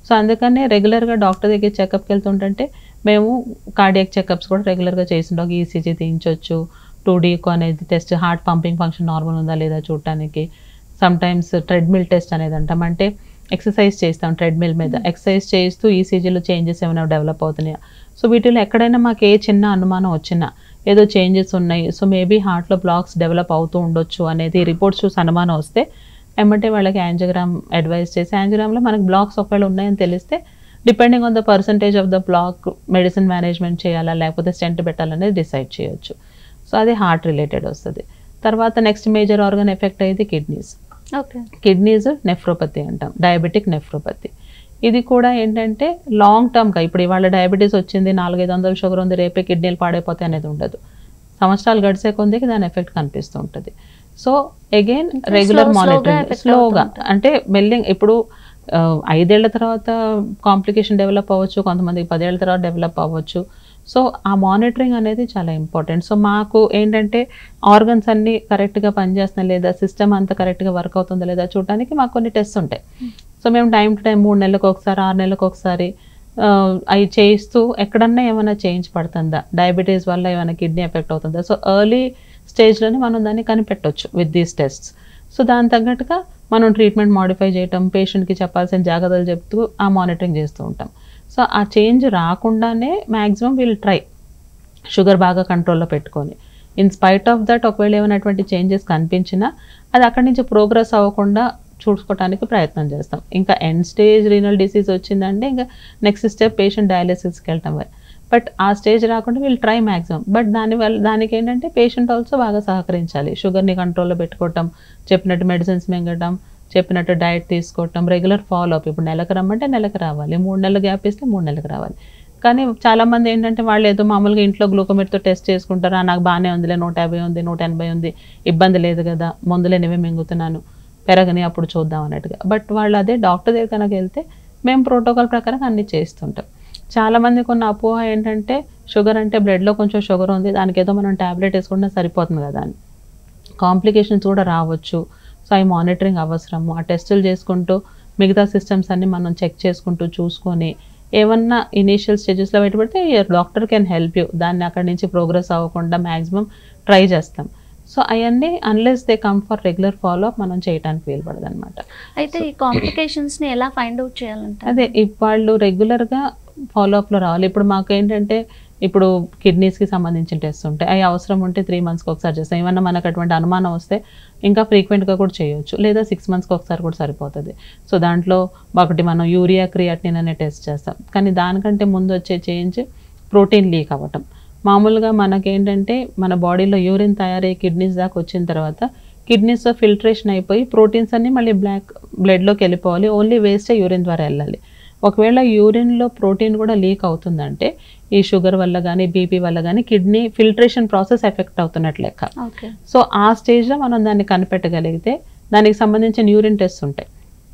సో అందుకనే రెగ్యులర్గా డాక్టర్ దగ్గర చెకప్కి వెళ్తుంటే మేము కార్డియాక్ చెకప్స్ కూడా రెగ్యులర్గా చేసింటాం ఈసీజీ తీయించవచ్చు టూ డీకో అనేది test heart pumping function normal ఉందా లేదా చూడటానికి సమ్ టైమ్స్ ట్రెడ్మిల్ టెస్ట్ అనేది అంటాం అంటే ఎక్సర్సైజ్ చేస్తాం ట్రెడ్మిల్ మీద ఎక్సర్సైజ్ చేస్తూ ఈసీజీలో చేంజెస్ ఏమైనా డెవలప్ అవుతున్నాయా సో వీటిలో ఎక్కడైనా మాకు ఏ చిన్న అనుమానం వచ్చినా ఏదో చేంజెస్ ఉన్నాయి సో మేబీ హార్ట్లో బ్లాక్స్ డెవలప్ అవుతూ ఉండొచ్చు అనేది రిపోర్ట్స్ చూసి అనుమానం వస్తే ఏమంటే వాళ్ళకి యాంజియోగ్రామ్ అడ్వైస్ చేసి యాంజియోగ్రామ్లో మనకి బ్లాక్స్ ఒకవేళ ఉన్నాయని తెలిస్తే depending on the percentage of the block medicine management చేయాలా లేకపోతే స్టెంట్ పెట్టాలనేది డిసైడ్ చేయొచ్చు సో అది హార్ట్ రిలేటెడ్ వస్తుంది తర్వాత నెక్స్ట్ మేజర్ ఆర్గన్ ఎఫెక్ట్ అయ్యేది కిడ్నీస్ ఓకే కిడ్నీస్ నెఫ్రోపతి అంటాం డయాబెటిక్ నెఫ్రోపతి ఇది కూడా ఏంటంటే లాంగ్ టర్మ్గా ఇప్పుడు ఇవాళ డయాబెటీస్ వచ్చింది నాలుగైదు వందల షుగర్ ఉంది రేపే కిడ్నీలు పాడైపోతాయి అనేది ఉండదు సంవత్సరాలు గడిచే కొద్దికి దాని ఎఫెక్ట్ కనిపిస్తూ ఉంటుంది సో అగైన్ ఇంకా రెగ్యులర్ slow- slowగా మానిటరింగ్ affect స్లోగా అవుతూ అంటే మెల్లింగ్ ఇప్పుడు ఆ, ఐదేళ్ల తర్వాత కాంప్లికేషన్ డెవలప్ అవ్వచ్చు కొంతమందికి పదేళ్ల తర్వాత డెవలప్ అవ్వచ్చు సో ఆ మానిటరింగ్ అనేది చాలా ఇంపార్టెంట్ సో మాకు ఏంటంటే ఆర్గన్స్ అన్నీ కరెక్ట్గా పనిచేస్తున్నాయి లేదా సిస్టమ్ అంతా కరెక్ట్గా వర్క్ అవుతుందా లేదా చూడడానికి మాకు కొన్ని టెస్ట్ ఉంటాయి సో మేము టైం టు టైం మూడు నెలలకు ఒకసారి ఆరు నెలలకు ఒకసారి ఆ, అవి చేస్తూ ఎక్కడన్నా ఏమైనా చేంజ్ పడుతుందా డయాబెటీస్ వల్ల ఏమైనా కిడ్నీ ఎఫెక్ట్ అవుతుందా సో ఎర్లీ స్టేజ్లోనే మనం దాన్ని కనిపెట్టవచ్చు విత్ దీస్ టెస్ట్స్ సో దాని తగ్గట్టుగా మనం ట్రీట్మెంట్ మాడిఫై చేయటం పేషెంట్కి చెప్పాల్సిన జాగ్రత్తలు చెప్తూ ఆ మానిటరింగ్ చేస్తూ ఉంటాం సో ఆ చేంజ్ రాకుండానే మ్యాక్సిమం వీల్ ట్రై షుగర్ బాగా కంట్రోల్లో పెట్టుకొని ఇన్ స్పైట్ ఆఫ్ దట్ ఒకవేళ ఏమైనటువంటి చేంజెస్ కనిపించినా అది అక్కడి నుంచి ప్రోగ్రెస్ అవ్వకుండా చూసుకోవడానికి ప్రయత్నం చేస్తాం ఇంకా ఎండ్ స్టేజ్ రీనల్ డిసీజ్ వచ్చిందంటే ఇంకా నెక్స్ట్ స్టెప్ పేషెంట్ డయాలిసిస్కి వెళ్ళటం వల్ల బట్ ఆ స్టేజ్ రాకుండా వీళ్ళు ట్రై మ్యాక్సిమం బట్ దానివల్ల దానికి ఏంటంటే పేషెంట్ ఆల్సో బాగా సహకరించాలి షుగర్ని కంట్రోల్లో పెట్టుకోవటం చెప్పినట్టు మెడిసిన్స్ మింగటం చెప్పినట్టు డైట్ తీసుకోవటం రెగ్యులర్ ఫాలో అప్ ఇప్పుడు నెలకు రమ్మంటే నెలకు రావాలి మూడు నెలలు గ్యాప్ ఇస్తే మూడు నెలలకు రావాలి కానీ చాలామంది ఏంటంటే వాళ్ళు ఏదో మామూలుగా ఇంట్లో గ్లూకోమీటర్తో టెస్ట్ చేసుకుంటారు "ఆ, నాకు బాగానే ఉందిలే నూట యాభై ఉంది నూట ఎనభై ఉంది ఇబ్బంది లేదు కదా మందులే నేవే మింగుతున్నాను పెరగని అప్పుడు చూద్దాం అన్నట్టుగా బట్ వాళ్ళు అదే డాక్టర్ దగ్గర కనుక వెళ్తే మేము ప్రోటోకాల్ ప్రకారం అన్ని చేస్తుంటాం చాలా మందికి ఉన్న అపోహ ఏంటంటే షుగర్ అంటే బ్లడ్లో కొంచెం షుగర్ ఉంది దానికి ఏదో మనం ట్యాబ్లెట్ వేసుకుంటే సరిపోతుంది కదా అని కాంప్లికేషన్స్ కూడా రావచ్చు సో అవి మానిటరింగ్ అవసరము ఆ టెస్టులు చేసుకుంటూ మిగతా సిస్టమ్స్ అన్ని మనం చెక్ చేసుకుంటూ చూసుకొని ఏమన్నా ఇనీషియల్ స్టేజెస్లో బయటపడితే డాక్టర్ కెన్ హెల్ప్ యూ దాన్ని అక్కడి నుంచి ప్రోగ్రెస్ అవ్వకుండా మ్యాక్సిమం ట్రై చేస్తాం సో అవన్నీ unless they come for regular follow up మనం చేయడానికి వీలుపడదు అనమాట అయితే ఈ కాంప్లికేషన్స్ ని ఎలా ఫైండ్ అవుట్ చేయాలంటే అదే ఇప్ వాళ్ళు రెగ్యులర్గా ఫాలోఅప్లో రావాలి ఇప్పుడు మాకు ఏంటంటే ఇప్పుడు కిడ్నీస్కి సంబంధించిన టెస్ట్ ఉంటాయి అవి అవసరం ఉంటే త్రీ మంత్స్కి ఒకసారి చేస్తాం ఏమన్నా మనకు అటువంటి అనుమానం వస్తే ఇంకా ఫ్రీక్వెంట్గా కూడా చేయొచ్చు లేదా సిక్స్ మంత్స్కి ఒకసారి కూడా సరిపోతుంది సో దాంట్లో ఒకటి మనం యూరియా క్రియాటిన్ అనే టెస్ట్ చేస్తాం కానీ దానికంటే ముందు వచ్చే చేంజ్ ప్రోటీన్ లీక్ అవ్వటం మామూలుగా మనకేంటంటే మన బాడీలో యూరిన్ తయారయ్యే కిడ్నీస్ దాకా వచ్చిన తర్వాత కిడ్నీస్ ఫిల్టరేషన్ అయిపోయి ప్రోటీన్స్ అన్నీ మళ్ళీ బ్లాక్ బ్లడ్లోకి వెళ్ళిపోవాలి ఓన్లీ వేస్టే యూరిన్ ద్వారా వెళ్ళాలి ఒకవేళ యూరిన్లో ప్రోటీన్ కూడా లీక్ అవుతుందంటే ఈ షుగర్ వల్ల కానీ బీపీ వల్ల కానీ కిడ్నీ ఫిల్టరేషన్ ప్రాసెస్ ఎఫెక్ట్ అవుతున్నట్లు లెక్క ఓకే సో ఆ స్టేజ్లో మనం దాన్ని కనిపెట్టగలిగితే దానికి సంబంధించిన యూరిన్ టెస్ట్ ఉంటాయి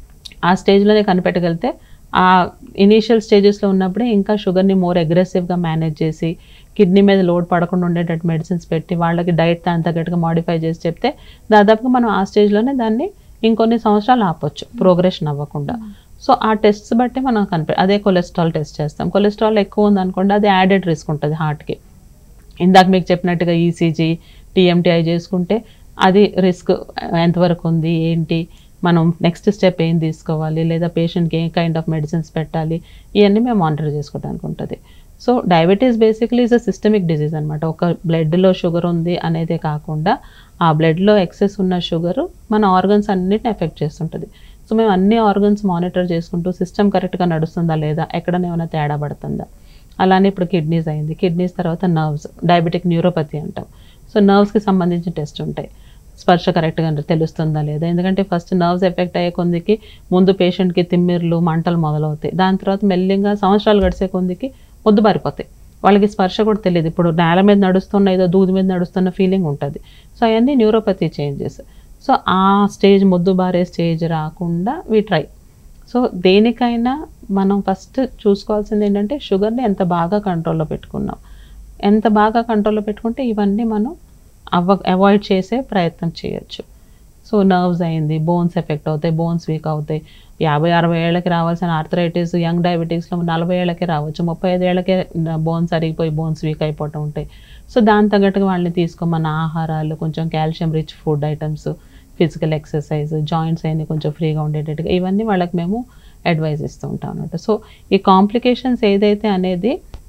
ఆ స్టేజ్లోనే కనిపెట్టగలిగితే ఆ ఇనీషియల్ స్టేజెస్లో ఉన్నప్పుడే ఇంకా షుగర్ని మోర్ అగ్రెసివ్గా మేనేజ్ చేసి కిడ్నీ మీద లోడ్ పడకుండా ఉండేటట్టు మెడిసిన్స్ పెట్టి వాళ్ళకి డైట్ దాని తగ్గట్టుగా మాడిఫై చేసి చెప్తే దాదాపుగా మనం ఆ స్టేజ్లోనే దాన్ని ఇంకొన్ని సంవత్సరాలు ఆపొచ్చు ప్రోగ్రెషన్ అవ్వకుండా సో ఆ టెస్ట్స్ బట్టి మనం కనిపె అదే కొలెస్ట్రాల్ టెస్ట్ చేస్తాం కొలెస్ట్రాల్ ఎక్కువ ఉందనుకోండి అది యాడెడ్ రిస్క్ ఉంటుంది హార్ట్కి ఇందాక మీకు చెప్పినట్టుగా ఈసీజీ టీఎంటీఐ చేసుకుంటే అది రిస్క్ ఎంతవరకు ఉంది ఏంటి మనం నెక్స్ట్ స్టెప్ ఏం తీసుకోవాలి లేదా పేషెంట్కి ఏ కైండ్ ఆఫ్ మెడిసిన్స్ పెట్టాలి ఇవన్నీ మేము మానిటర్ చేసుకోవడానికి ఉంటుంది so diabetes basically is a systemic disease అనమాట ఒక బ్లడ్లో షుగర్ ఉంది అనేదే కాకుండా ఆ బ్లడ్లో ఎక్సెస్ ఉన్న షుగర్ మన ఆర్గన్స్ అన్నిటిని ఎఫెక్ట్ చేస్తుంటుంది సో మేము అన్ని ఆర్గన్స్ మానిటర్ చేసుకుంటూ సిస్టమ్ కరెక్ట్గా నడుస్తుందా లేదా ఎక్కడనే ఏమైనా తేడా పడుతుందా అలానే ఇప్పుడు కిడ్నీస్ అయింది కిడ్నీస్ తర్వాత నర్వ్స్ డయాబెటిక్ న్యూరోపతి అంటాం సో నర్వ్స్కి సంబంధించిన టెస్ట్ ఉంటాయి స్పర్శ కరెక్ట్గా తెలుస్తుందా లేదా ఎందుకంటే ఫస్ట్ నర్వ్స్ ఎఫెక్ట్ అయ్యే కొందికి ముందు పేషెంట్కి తిమ్మిర్లు మంటలు మొదలవుతాయి దాని తర్వాత మెల్లిగా సంవత్సరాలు గడిచే కొందికి ముద్దు బారిపోతాయి వాళ్ళకి స్పర్శ కూడా తెలియదు ఇప్పుడు నేల మీద నడుస్తున్న ఏదో దూది మీద నడుస్తున్న ఫీలింగ్ ఉంటుంది సో అవన్నీ న్యూరోపతి చేంజెస్ సో ఆ స్టేజ్ ముద్దు బారే స్టేజ్ రాకుండా వి ట్రై సో దేనికైనా మనం ఫస్ట్ చూసుకోవాల్సింది ఏంటంటే షుగర్ని ఎంత బాగా కంట్రోల్లో పెట్టుకున్నాం ఎంత బాగా కంట్రోల్లో పెట్టుకుంటే ఇవన్నీ మనం అవ అవాయిడ్ చేసే ప్రయత్నం చేయొచ్చు సో నర్వ్స్ అయింది బోన్స్ ఎఫెక్ట్ అవుతాయి బోన్స్ వీక్ అవుతాయి యాభై అరవై ఏళ్ళకి రావాల్సిన ఆర్థరైటిస్ యంగ్ డయాబెటిక్స్లో నలభై ఏళ్ళకే రావచ్చు ముప్పై ఐదు ఏళ్ళకే బోన్స్ అరిగిపోయి బోన్స్ వీక్ అయిపోవటం ఉంటాయి సో దాని తగ్గట్టుగా వాళ్ళని తీసుకోమన్న ఆహారాలు కొంచెం calcium rich food items physical exercise joints అయినా కొంచెం ఫ్రీగా ఉండేటట్టుగా ఇవన్నీ వాళ్ళకి మేము అడ్వైజ్ ఇస్తూ ఉంటాం అన్నమాట సో ఈ కాంప్లికేషన్స్ ఏదైతే అనేది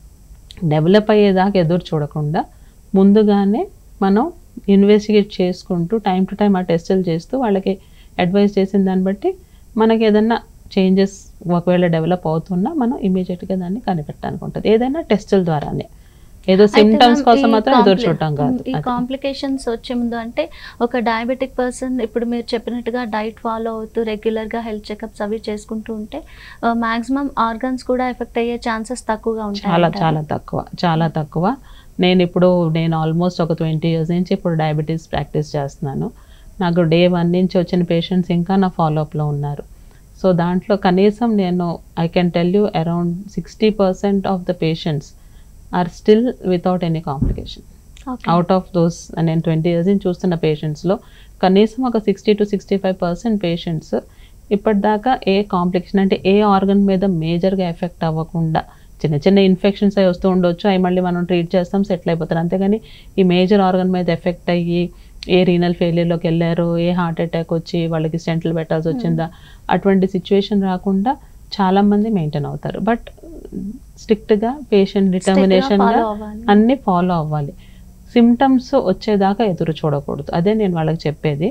డెవలప్ అయ్యేదాకా ఎదురు చూడకుండా ముందుగానే మనం ఇన్వెస్టిగేట్ చేసుకుంటూ టైం టు టైం ఆ టెస్టులు చేస్తూ వాళ్ళకి అడ్వైస్ చేసిన దాన్ని బట్టి మనకి ఏదన్నా చేంజెస్ ఒకవేళ డెవలప్ అవుతున్నా మనం ఇమీడియట్గా దాన్ని కనిపెట్టడానికి ఉంటుంది ఏదైనా టెస్టుల ద్వారానే ఏదో అయితే సిమ్టమ్స్ ma'am, కోసం ఈ మాత్రం ఎదురు compli- చూడటం కాదు ఈ అది. కాంప్లికేషన్స్ వచ్చే ముందు అంటే ఒక డయాబెటిక్ పర్సన్ ఇప్పుడు మీరు చెప్పినట్టుగా డైట్ ఫాలో అవుతూ రెగ్యులర్గా హెల్త్ చెకప్స్ అవి చేసుకుంటూ ఉంటే మాక్సిమం ఆర్గన్స్ కూడా ఎఫెక్ట్ అయ్యే ఛాన్సెస్ తక్కువగా ఉంటాయి చాలా అంటారా? చాలా తక్కువ చాలా తక్కువ నేను ఇప్పుడు నేను ఆల్మోస్ట్ ఒక ట్వంటీ ఇయర్స్ నుంచి ఇప్పుడు డయాబెటీస్ ప్రాక్టీస్ చేస్తున్నాను నాకు డే వన్ నుంచి వచ్చిన పేషెంట్స్ ఇంకా నా ఫాలోఅప్లో ఉన్నారు సో దాంట్లో కనీసం నేను I can tell you around sixty percent of the patients are still without any complication Okay. Out of those నేను ట్వంటీ ఇయర్స్ నుంచి చూస్తున్న పేషెంట్స్లో కనీసం ఒక sixty to sixty five percent patients ఇప్పటిదాకా ఏ కాంప్లికేషన్ అంటే ఏ ఆర్గన్ మీద మేజర్గా ఎఫెక్ట్ అవ్వకుండా చిన్న చిన్న ఇన్ఫెక్షన్స్ అవి వస్తూ ఉండొచ్చు అవి మళ్ళీ మనం ట్రీట్ చేస్తాం సెటిల్ అయిపోతారు అంతేగాని ఈ మేజర్ ఆర్గన్ మీద ఎఫెక్ట్ అయ్యి ఏ రీనల్ ఫెయిలియర్లోకి వెళ్ళారు ఏ హార్ట్ అటాక్ వచ్చి వాళ్ళకి స్టెంట్లు పెట్టాల్సి వచ్చిందా అటువంటి సిచ్యువేషన్ రాకుండా చాలామంది మెయింటైన్ అవుతారు బట్ స్ట్రిక్ట్గా పేషెంట్ డిటర్మినేషన్గా follow అవ్వాలి. అన్నీ ఫాలో అవ్వాలి సిమ్టమ్స్ వచ్చేదాకా ఎదురు చూడకూడదు అదే నేను వాళ్ళకి చెప్పేది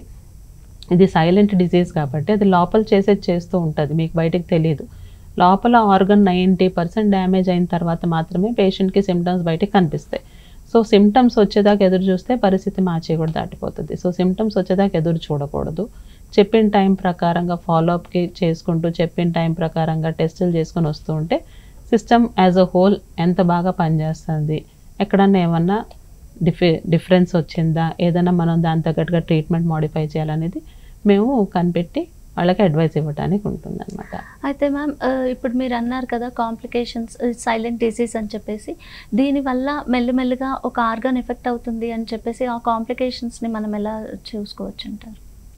ఇది సైలెంట్ డిజీజ్ కాబట్టి అది లోపల చేసేది చేస్తూ ఉంటుంది మీకు బయటకు తెలియదు లోపల ఆర్గన్ నైంటీ పర్సెంట్ డ్యామేజ్ అయిన తర్వాత మాత్రమే పేషెంట్కి సిమ్టమ్స్ బయటకు కనిపిస్తాయి సో సిమ్టమ్స్ వచ్చేదాకా ఎదురు చూస్తే పరిస్థితి మార్చి కూడా దాటిపోతుంది సో సిమ్టమ్స్ వచ్చేదాకా ఎదురు చూడకూడదు చెప్పిన టైం ప్రకారంగా ఫాలోఅప్కి చేసుకుంటూ చెప్పిన టైం ప్రకారంగా టెస్టులు చేసుకొని వస్తూ ఉంటే సిస్టమ్ యాజ్ అ హోల్ ఎంత బాగా పనిచేస్తుంది ఎక్కడన్నా ఏమన్నా డిఫె డిఫరెన్స్ వచ్చిందా ఏదైనా మనం దాని తగ్గట్టుగా ట్రీట్మెంట్ మాడిఫై చేయాలనేది మేము కనిపెట్టి వాళ్ళకి అడ్వైస్ ఇవ్వడానికి ఉంటుందన్నమాట అయితే మ్యామ్ ఇప్పుడు మీరు అన్నారు కదా కాంప్లికేషన్స్ సైలెంట్ డిసీజ్ అని చెప్పేసి దీనివల్ల మెల్లిమెల్లిగా ఒక ఆర్గాన్ ఎఫెక్ట్ అవుతుంది అని చెప్పేసి ఆ కాంప్లికేషన్స్ని మనం ఎలా చూసుకోవచ్చు అంటారు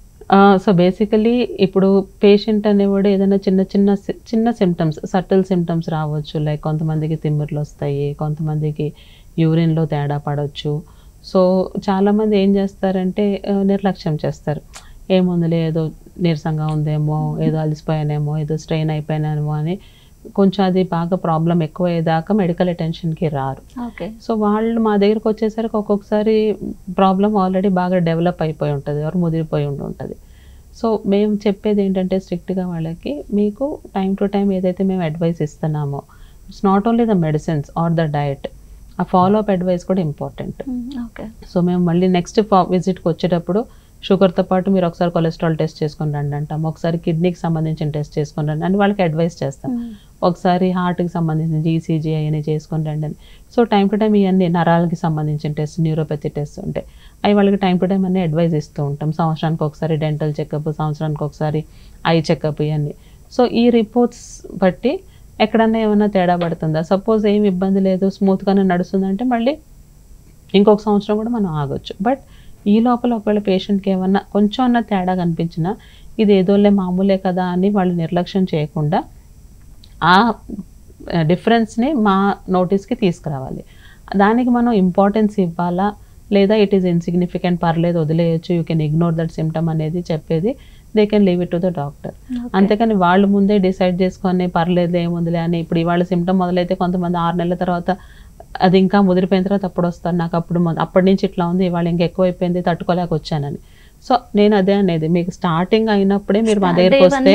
సో బేసికలీ ఇప్పుడు పేషెంట్ అనేవాడు ఏదైనా చిన్న చిన్న సి- చిన్న సిమ్టమ్స్ సటిల్ సిమ్టమ్స్ రావచ్చు లైక్ కొంతమందికి తిమ్మిర్లు వస్తాయి కొంతమందికి యూరిన్లో తేడా పడవచ్చు సో చాలామంది ఏం చేస్తారంటే ఆ, నిర్లక్ష్యం చేస్తారు ఏముందిలే ఏదో నీరసంగా ఉందేమో ఏదో అలసిపోయానేమో ఏదో స్ట్రెయిన్ అయిపోయానేమో అని కొంచెం అది బాగా ప్రాబ్లం ఎక్కువ అయ్యేదాకా మెడికల్ అటెన్షన్కి రారు ఓకే సో వాళ్ళు మా దగ్గరికి వచ్చేసరికి ఒక్కొక్కసారి ప్రాబ్లం ఆల్రెడీ బాగా డెవలప్ అయిపోయి ఉంటుంది ఎవరు ముదిరిపోయి ఉండి ఉంటుంది సో మేము చెప్పేది ఏంటంటే స్ట్రిక్ట్గా వాళ్ళకి మీకు టైం టు టైం ఏదైతే మేము అడ్వైస్ ఇస్తున్నామో it's not only the medicines or the diet ఆ ఫాలో అప్ అడ్వైస్ కూడా ఇంపార్టెంట్ ఓకే సో మేము మళ్ళీ నెక్స్ట్ విజిట్కి వచ్చేటప్పుడు షుగర్తో పాటు మీరు ఒకసారి కొలెస్ట్రాల్ టెస్ట్ చేసుకొని రండి అంటాం ఒకసారి కిడ్నీకి సంబంధించిన టెస్ట్ చేసుకొని రండి అని వాళ్ళకి అడ్వైస్ చేస్తాం ఒకసారి హార్ట్కి సంబంధించిన ఈసీజీ అవన్నీ చేసుకొని రండి అని సో టైం టు టైం ఇవన్నీ నరాలకి సంబంధించిన టెస్ట్ న్యూరోపతి టెస్ట్ ఉంటాయి అవి వాళ్ళకి టైం టు టైం అన్నీ అడ్వైజ్ ఇస్తూ ఉంటాం సంవత్సరానికి ఒకసారి డెంటల్ చెకప్ సంవత్సరానికి ఒకసారి ఐ చెకప్ ఇవన్నీ సో ఈ రిపోర్ట్స్ బట్టి ఎక్కడన్నా ఏమైనా తేడా పడుతుందా సపోజ్ ఏం ఇబ్బంది లేదు స్మూత్గానే నడుస్తుందంటే మళ్ళీ ఇంకొక సంవత్సరం కూడా మనం ఆగొచ్చు బట్ ఈ లోపల ఒకవేళ పేషెంట్కి ఏమన్నా కొంచెం అన్న తేడా కనిపించినా ఇది ఏదోలే మామూలే కదా అని వాళ్ళు నిర్లక్ష్యం చేయకుండా ఆ డిఫరెన్స్ని మా నోటీస్కి తీసుకురావాలి దానికి మనం ఇంపార్టెన్స్ ఇవ్వాలా లేదా ఇట్ ఈస్ ఇన్సిగ్నిఫికెంట్ పర్లేదు వదిలేయచ్చు you can ignore that symptom అనేది చెప్పేది they can leave it to the doctor అంతేకాని వాళ్ళు ముందే డిసైడ్ చేసుకొని పర్లేదు ఏముందిలే అని ఇప్పుడు ఇవాళ సిమ్టమ్ మొదలైతే కొంతమంది ఆరు నెలల తర్వాత అది ఇంకా ముదిరిపోయిన తర్వాత అప్పుడు వస్తాను నాకు అప్పుడు మొద- అప్పటి నుంచి ఇట్లా ఉంది ఇవాళ ఇంకా ఎక్కువ అయిపోయింది తట్టుకోలేక వచ్చానని సో నేను అదే అనేది మీకు స్టార్టింగ్ అయినప్పుడే మీరు మా దగ్గరికి వస్తే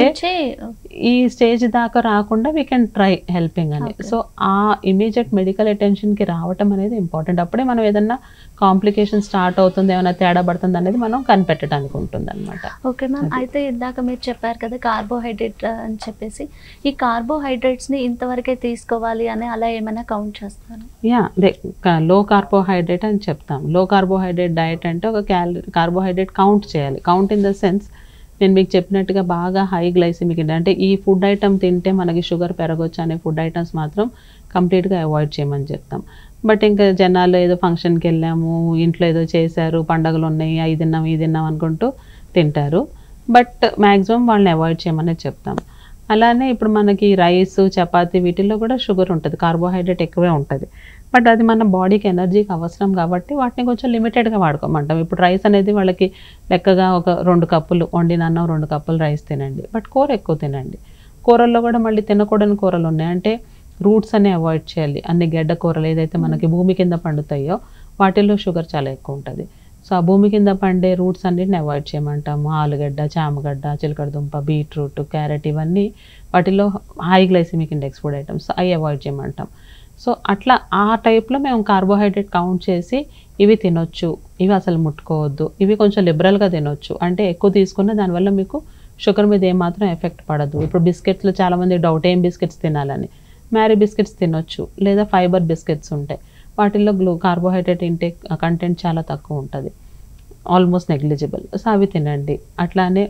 ఈ స్టేజ్ దాకా రాకుండా వీ కెన్ ట్రై హెల్పింగ్ అని Okay. సో ఆ ఇమీడియట్ మెడికల్ అటెన్షన్కి రావటం అనేది ఇంపార్టెంట్ అప్పుడే మనం ఏదన్నా కాంప్లికేషన్ స్టార్ట్ అవుతుంది ఏమైనా తేడా పడుతుంది అనేది మనం కనిపెట్టడానికి ఉంటుంది అనమాట ఓకే మ్యామ్ అయితే ఇందాక మీరు చెప్పారు కదా కార్బోహైడ్రేట్ అని చెప్పేసి ఈ కార్బోహైడ్రేట్స్ని ఇంతవరకే తీసుకోవాలి అని అలా ఏమైనా కౌంట్ చేస్తాను యా అదే లో కార్బోహైడ్రేట్ అని చెప్తాం లో కార్బోహైడ్రేట్ డయట్ అంటే ఒక క్యాలరీ కార్బోహైడ్రేట్ కౌంట్ చేయాలి కౌంట్ ఇన్ ద సెన్స్ నేను మీకు చెప్పినట్టుగా బాగా హై గ్లైసిమిక్ అంటే ఈ ఫుడ్ ఐటమ్ తింటే మనకి షుగర్ పెరగొచ్చు అనే ఫుడ్ ఐటమ్స్ మాత్రం కంప్లీట్గా అవాయిడ్ చేయమని చెప్తాం బట్ ఇంకా జనాలు ఏదో ఫంక్షన్కి వెళ్ళాము ఇంట్లో ఏదో చేశారు పండగలు ఉన్నాయి అవి తిన్నాం ఇది తిన్నాం అనుకుంటూ తింటారు బట్ మ్యాక్సిమం వాళ్ళని అవాయిడ్ చేయమని చెప్తాం అలానే ఇప్పుడు మనకి రైస్ చపాతి వీటిల్లో కూడా షుగర్ ఉంటుంది కార్బోహైడ్రేట్ ఎక్కువే ఉంటుంది బట్ అది మన బాడీకి ఎనర్జీకి అవసరం కాబట్టి వాటిని కొంచెం లిమిటెడ్గా వాడుకోమంటాం ఇప్పుడు రైస్ అనేది వాళ్ళకి లెక్కగా ఒక రెండు కప్పులు వండిన అన్నం రెండు కప్పులు రైస్ తినండి బట్ కూర ఎక్కువ తినండి కూరల్లో కూడా మళ్ళీ తినకూడని కూరలు ఉన్నాయి అంటే రూట్స్ అనే అవాయిడ్ చేయాలి అన్ని గడ్డ కూరలు ఏదైతే మనకి భూమి కింద పండుతాయో వాటిల్లో షుగర్ చాలా ఎక్కువ ఉంటుంది సో ఆ భూమి కింద పండే రూట్స్ అన్నిటిని అవాయిడ్ చేయమంటాము ఆలుగడ్డ చామగడ్డ చిలకడదుంప బీట్రూట్ క్యారెట్ ఇవన్నీ వాటిలో high glycemic index food items అవి అవాయిడ్ చేయమంటాం సో అట్లా ఆ టైప్లో మేము కార్బోహైడ్రేట్ కౌంట్ చేసి ఇవి తినొచ్చు ఇవి అసలు ముట్టుకోవద్దు ఇవి కొంచెం లిబరల్గా తినొచ్చు అంటే ఎక్కువ తీసుకున్న దానివల్ల మీకు షుగర్ మీద ఏమాత్రం ఎఫెక్ట్ పడదు ఇప్పుడు బిస్కెట్స్లో చాలామంది డౌట్ ఏం బిస్కెట్స్ తినాలని మ్యారీ బిస్కెట్స్ తినొచ్చు లేదా ఫైబర్ బిస్కెట్స్ ఉంటాయి వాటిల్లో గ్లూ కార్బోహైడ్రేట్ ఇంటేక్ కంటెంట్ చాలా తక్కువ ఉంటుంది ఆల్మోస్ట్ నెగ్లిజిబుల్ సో అవి తినండి అట్లానే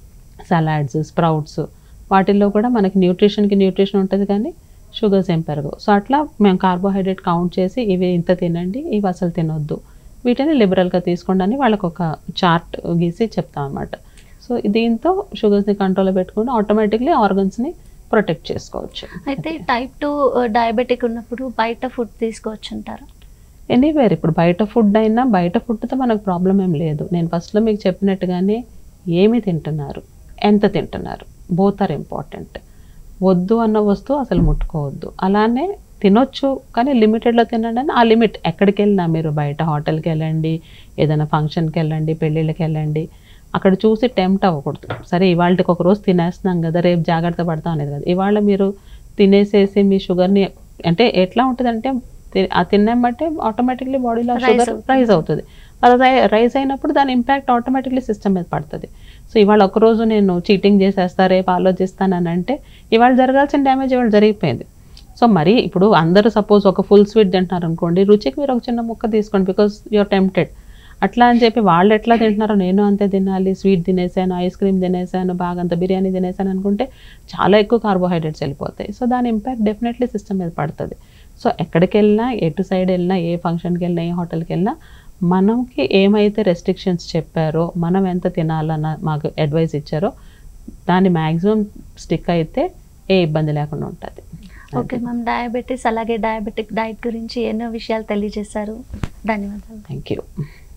సలాడ్స్ స్ప్రౌట్స్ వాటిల్లో కూడా మనకి న్యూట్రిషన్కి న్యూట్రిషన్ ఉంటుంది కానీ షుగర్స్ ఏం పెరగవు సో అట్లా మేము కార్బోహైడ్రేట్ కౌంట్ చేసి ఇవి ఇంత తినండి ఇవి అసలు తినొద్దు వీటిని లిబరల్గా తీసుకోండి అని వాళ్ళకు ఒక చార్ట్ గీసి చెప్తాం అనమాట సో దీంతో షుగర్స్ని కంట్రోల్లో పెట్టుకుంటే ఆటోమేటిక్లీ ఆర్గన్స్ని ప్రొటెక్ట్ చేసుకోవచ్చు అయితే టైప్ టూ డయాబెటిక్ ఉన్నప్పుడు బయట ఫుడ్ తీసుకోవచ్చు అంటారు ఎనీవేర్ ఇప్పుడు బయట ఫుడ్ అయినా బయట ఫుడ్తో మనకు ప్రాబ్లం ఏం లేదు నేను ఫస్ట్లో మీకు చెప్పినట్టుగానే ఏమి తింటున్నారు ఎంత తింటున్నారు బోత్ ఆర్ ఇంపార్టెంట్ వద్దు అన్న వస్తువు అసలు ముట్టుకోవద్దు అలానే తినొచ్చు కానీ లిమిటెడ్లో తినండి అని ఆ లిమిట్ ఎక్కడికి వెళ్ళినా మీరు బయట హోటల్కి వెళ్ళండి ఏదైనా ఫంక్షన్కి వెళ్ళండి పెళ్ళిళ్ళకి వెళ్ళండి అక్కడ చూసి టెంప్ట్ అవ్వకూడదు సరే ఇవాళకి ఒక రోజు తినేస్తున్నాం కదా రేపు జాగ్రత్త పడతాం అనేది కదా ఇవాళ మీరు తినేసేసి మీ షుగర్ని అంటే ఎట్లా ఉంటుందంటే తి- ఆ తిన్నాం బట్టే ఆటోమేటిక్లీ బాడీలో Rise షుగర్ అవుతుంది. రైజ్ అవుతుంది అది రైజ్ అయినప్పుడు దాని ఇంపాక్ట్ ఆటోమేటిక్లీ సిస్టమ్ మీద పడుతుంది సో ఇవాళ ఒకరోజు నేను చీటింగ్ చేసేస్తా రేపు ఆలోచిస్తానని అంటే ఇవాళ జరగాల్సిన డ్యామేజ్ ఇవాళ జరిగిపోయింది సో మరి ఇప్పుడు అందరూ సపోజ్ ఒక ఫుల్ స్వీట్ తింటున్నారు అనుకోండి రుచికి మీరు ఒక చిన్న ముక్క తీసుకోండి బికాస్ యూఆర్ టెంప్టెడ్ అట్లా అని చెప్పి వాళ్ళు ఎట్లా తింటున్నారో నేను అంతే తినాలి స్వీట్ తినేసాను ఐస్ క్రీమ్ తినేసాను బాగా అంత బిర్యానీ తినేసాను అనుకుంటే చాలా ఎక్కువ కార్బోహైడ్రేట్స్ వెళ్ళిపోతాయి సో దాని ఇంపాక్ట్ డెఫినెట్లీ సిస్టమ్ మీద పడుతుంది సో ఎక్కడికి వెళ్ళినా ఎటు సైడ్ వెళ్ళినా ఏ ఫంక్షన్కి వెళ్ళినా ఏ హోటల్కి వెళ్ళినా మనకి ఏమైతే రెస్ట్రిక్షన్స్ చెప్పారో మనం ఎంత తినాలన్న మాకు అడ్వైస్ ఇచ్చారో దాన్ని మ్యాక్సిమం స్టిక్ అయితే ఏ ఇబ్బంది లేకుండా ఉంటుంది ఓకే మ్యామ్ డయాబెటీస్ అలాగే డయాబెటిక్ డైట్ గురించి ఎన్నో విషయాలు తెలియజేశారు ధన్యవాదాలు థ్యాంక్ యూ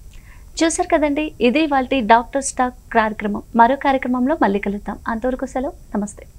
చూసారు కదండి ఇది వాళ్ళ డాక్టర్ స్టాక్ కార్యక్రమం మరో కార్యక్రమంలో మళ్ళీ కలుద్దాం అంతవరకు సెలవు నమస్తే